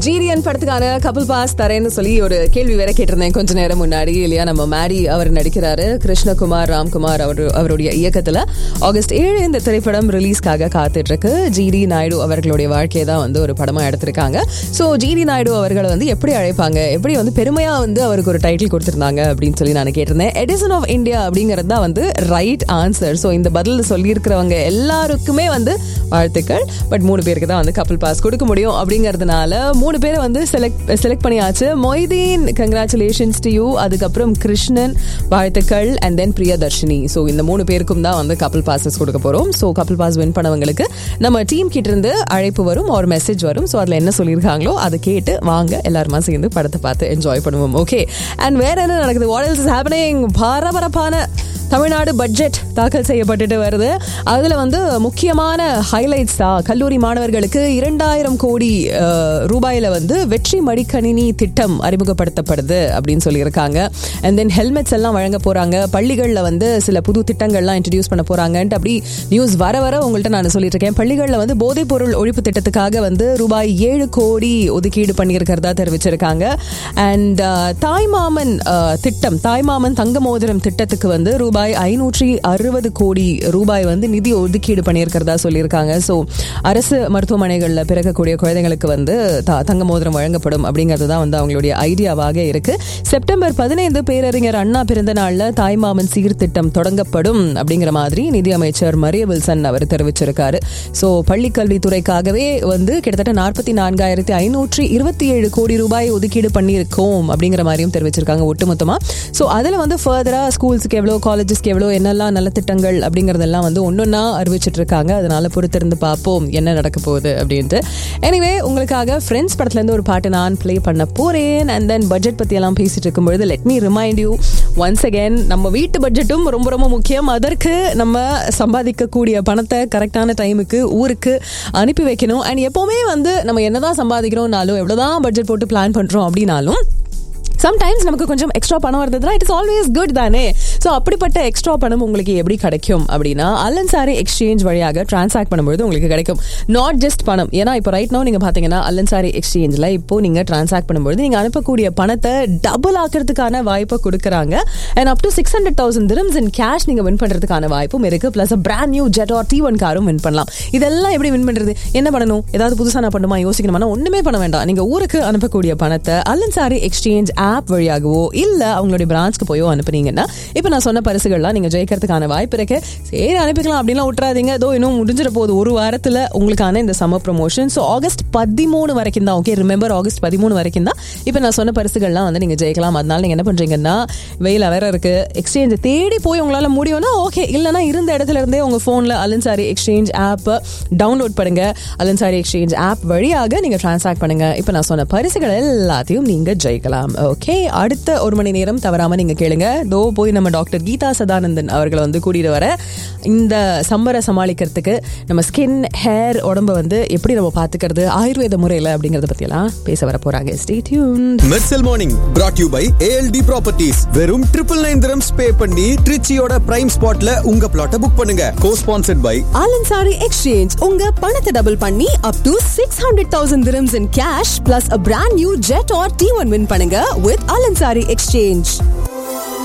GTN படத்துக்கான Kapil pass தரேன்னு சொல்லி ஒரு கேள்வி வேற கேட்டிருந்தேன் கொஞ்ச நேரம் முன்னாடி இல்லையா நம்ம மேரி அவர் நடிக்கிறாரு கிருஷ்ணகுமார் ராம்குமார் அவர் அவருடைய இயக்கத்துல ஆகஸ்ட் ஏழு இந்த திரைப்படம் ரிலீஸ்க்காக காத்துட்டு இருக்கு ஜிடி நாயுடு அவர்களுடைய வாழ்க்கையை தான் வந்து ஒரு படமா எடுத்திருக்காங்க ஸோ ஜிடி நாயுடு அவர்களை வந்து எப்படி அழைப்பாங்க எப்படி வந்து பெருமையா வந்து அவருக்கு ஒரு டைட்டில் கொடுத்திருந்தாங்க அப்படின்னு சொல்லி நான் கேட்டிருந்தேன் எடிசன் ஆஃப் இந்தியா அப்படிங்கிறது தான் வந்து ரைட் ஆன்சர் ஸோ இந்த பதில் சொல்லியிருக்கிறவங்க எல்லாருக்குமே வந்து வாழ்த்துக்கள் பட் மூணு பேருக்கு தான் வந்து கப்பல் பாஸ் கொடுக்க முடியும் அப்படிங்கிறதுனால மூணு பேரை வந்து செலக்ட் செலக்ட் பண்ணியாச்சு மொய்தீன் கங்க்ராச்சுலேஷன்ஸ் டு யூ அதுக்கப்புறம் கிருஷ்ணன் வாழ்த்துக்கள் அண்ட் தென் பிரியதர்ஷினி ஸோ இந்த மூணு பேருக்கும் தான் வந்து கப்பல் பாசஸ் கொடுக்க போறோம் ஸோ கப்பல் பாஸ் வின் பண்ணவங்களுக்கு நம்ம டீம் கிட்ட இருந்து அழைப்பு வரும் ஒரு மெசேஜ் வரும் ஸோ அதில் என்ன சொல்லியிருக்காங்களோ அதை கேட்டு வாங்க எல்லாருமா சேர்ந்து படத்தை பார்த்து என்ஜாய் பண்ணுவோம் ஓகே அண்ட் வேற என்ன நடக்குது வாட் இஸ் ஹேப்பனிங் பரபரப்பான தமிழ்நாடு பட்ஜெட் தாக்கல் செய்யப்பட்டுட்டு வருது அதுல வந்து முக்கியமான ஹைலைட்ஸ் தான் கல்லூரி மாணவர்களுக்கு இரண்டாயிரம் கோடி அஹ், ரூபாயில வந்து வெற்றி மடிக்கணினி திட்டம் அறிமுகப்படுத்தப்படுது அப்படின்னு சொல்லியிருக்காங்க அண்ட் தென் ஹெல்மெட்ஸ் எல்லாம் வழங்க போறாங்க பள்ளிகளில் வந்து சில புது திட்டங்கள்லாம் இன்ட்ரடியூஸ் பண்ண போறாங்கன்ட்டு அப்படி நியூஸ் வர வர உங்கள்கிட்ட நான் சொல்லிட்டு இருக்கேன் பள்ளிகளில் வந்து போதைப் பொருள் ஒழிப்பு திட்டத்துக்காக வந்து ரூபாய் ஏழு கோடி ஒதுக்கீடு பண்ணியிருக்கிறதா தெரிவிச்சிருக்காங்க அண்ட் தாய்மாமன் அஹ், திட்டம் தாய்மாமன் தங்க மோதிரம் திட்டத்துக்கு வந்து ரூபாய் ஐநூற்றி அறுபது கோடி ரூபாய் வந்து நிதி ஒதுக்கீடு பண்ணியிருக்கிறதா சொல்லியிருக்காங்க ஸோ அரசு மருத்துவமனைகளில் பிறக்கக்கூடிய குழந்தைங்களுக்கு வந்து த- தங்க மோதிரம் வழங்கப்படும் அப்படிங்கிறது தான் வந்து அவங்களுடைய ஐடியாவாக இருக்கு செப்டம்பர் பதினைந்து பேரறிஞர் அண்ணா பிறந்த நாளில் தாய்மாமன் சீர்திட்டம் தொடங்கப்படும் அப்படிங்கிற மாதிரி நிதியமைச்சர் மரிய வில்சன் அவர் தெரிவிச்சிருக்காரு ஸோ பள்ளிக்கல்வித்துறைக்காகவே வந்து கிட்டத்தட்ட நாற்பத்தி நான்காயிரத்தி ஐநூற்றி இருபத்தி ஏழு கோடி ரூபாய் ஒதுக்கீடு பண்ணியிருக்கோம் அப்படிங்கிற மாதிரியும் தெரிவிச்சிருக்காங்க ஒட்டுமொத்தமா ஸோ அதில் வந்து ஃபர்தராக ஸ்கூல்ஸுக்கு எவ்வளோ காலேஜஸ்க்கு எவ்வளோ என்னெல்லாம் நல்ல திட்டங்கள் அப்படிங்கிறதெல்லாம் வந்து ஒன்றொன்னா அறிவிச்சிட்டு இருக்காங்க அதனால பொறுத்திருந்து பார்ப்போம் என்ன நடக்க போகுது அப்படின்ட்டு எனிவே உங்களுக்காக ஃப்ரெண்ட்ஸ் படத்துலேருந்து ஒரு பாட்டு நான் ப்ளே பண்ண போறேன் அண்ட் தென் பட்ஜெட் பற்றி எல்லாம் பேசிட்டு இருக்கும்பொழுது let me remind you once again நம்ம வீட்டு பட்ஜெட்டும் ரொம்ப ரொம்ப முக்கியம் அதற்கு நம்ம சம்பாதிக்கக்கூடிய பணத்தை கரெக்டான டைமுக்கு ஊருக்கு அனுப்பி வைக்கணும் அண்ட் எப்போவுமே வந்து நம்ம என்னதான் சம்பாதிக்கிறோம்னாலும் எவ்வளோதான் பட்ஜெட் போட்டு பிளான் பண்ணுறோம் அப்படின்னாலும் சம்டைம்ஸ் நமக்கு கொஞ்சம் எக்ஸ்ட்ரா பணம் வருதுன்னா இட் இஸ் ஆல்வேஸ் குட் தானே ஸோ அப்படிப்பட்ட எக்ஸ்ட்ரா பணம் உங்களுக்கு எப்படி கிடைக்கும் அப்படின்னா அல்லன் சாரி எக்ஸ்சேஞ்ச் வழியாக டிரான்சாக்ட் பண்ணும்போது உங்களுக்கு கிடைக்கும் நாட் ஜஸ்ட் பணம் ஏன்னா இப்போ ரைட் நோ நீங்கள் பார்த்தீங்கன்னா அல்லன் சாரி எக்ஸ்சேஞ்சில் இப்போ நீங்கள் டிரான்சாக்ட் பண்ணும்போது நீங்கள் அனுப்பக்கூடிய பணத்தை டபுள் ஆக்கிறதுக்கான வாய்ப்பை கொடுக்குறாங்க and up to six hundred thousand dirhams in cash நீங்கள் வின் பண்ணுறதுக்கான வாய்ப்பும் இருக்கு plus brand new Jetour T one காரும் வின் பண்ணலாம் இதெல்லாம் எப்படி வின் பண்ணுறது என்ன பண்ணணும் ஏதாவது புதுசாக நான் பண்ணுமா யோசிக்கணுமா ஒன்றுமே பண்ண வேண்டாம் நீங்கள் ஊருக்கு அனுப்பக்கூடிய பணத்தை அல்லன் சாரி எக்ஸ்சேஞ்ச் ஆப் வழியாகவோ இல்ல அவங்களுடைய பிரான்ச்க்கு போயோ அனுப்புனீங்கன்னா இப்போ நான் சொன்ன பரிசுகள்லாம் நீங்க ஜெயிக்கிறதுக்கான வாய்ப்பு இருக்கு சரி அனுப்பிக்கலாம் அப்படின்லாம் விட்டுறாதீங்க ஏதோ இன்னும் முடிஞ்சிட போகுது ஒரு வாரத்துல உங்களுக்கான இந்த சம்மர் ப்ரொமோஷன் ஸோ ஆகஸ்ட் பதிமூணு வரைக்கும் தான் ஓகே ரிமெம்பர் ஆகஸ்ட் பதிமூணு வரைக்கும் தான் இப்போ நான் சொன்ன பரிசுகள்லாம் வந்து நீங்க ஜெயிக்கலாம் அதனால நீங்க என்ன பண்றீங்கன்னா வெயில வேற இருக்கு எக்ஸ்சேஞ்ச் தேடி போய் உங்களால முடியும்னா ஓகே இல்லைன்னா இருந்த இடத்துல இருந்தே உங்க போன்ல அலன்சாரி எக்ஸ்சேஞ்ச் ஆப் டவுன்லோட் பண்ணுங்க அலன்சாரி எக்ஸ்சேஞ்ச் ஆப் வழியாக நீங்க டிரான்சாக்ட் பண்ணுங்க இப்போ நான் சொன்ன பரிசுகள் எல்லாத்தையும் நீங்க ஜெயிக்கலாம் ஓகே அடுத்த ஒரு மணி நேரம் தவறாம நீங்க கேளுங்க தோ போய் நம்ம டாக்டர் கீதா சதானந்தன் அவர்களை வந்து கூட்டிட்டு வர இந்த சம்மரை சமாளிக்கிறதுக்கு நம்ம ஸ்கின் ஹேர் உடம்ப வந்து எப்படி நம்ம பாத்துக்கிறது ஆயுர்வேத முறையில அப்படிங்கறத பத்தி எல்லாம் பேச வர போறாங்க stay tuned Mersal morning brought you by ALT Properties வெறும் ட்ரிபிள் நைன் திரம்ஸ் பே பண்ணி ட்ரிச்சியோட பிரைம் ஸ்பாட்ல உங்க பிளாட்டை புக் பண்ணுங்க co sponsored by Al Ansari Exchange உங்க பணத்தை டபுள் பண்ணி up to six hundred thousand dirhams in cash plus a brand new Jetour T one win பண்ணுங்க வித் ஆலன்சாரி எக்ஸ்சேஞ்ச்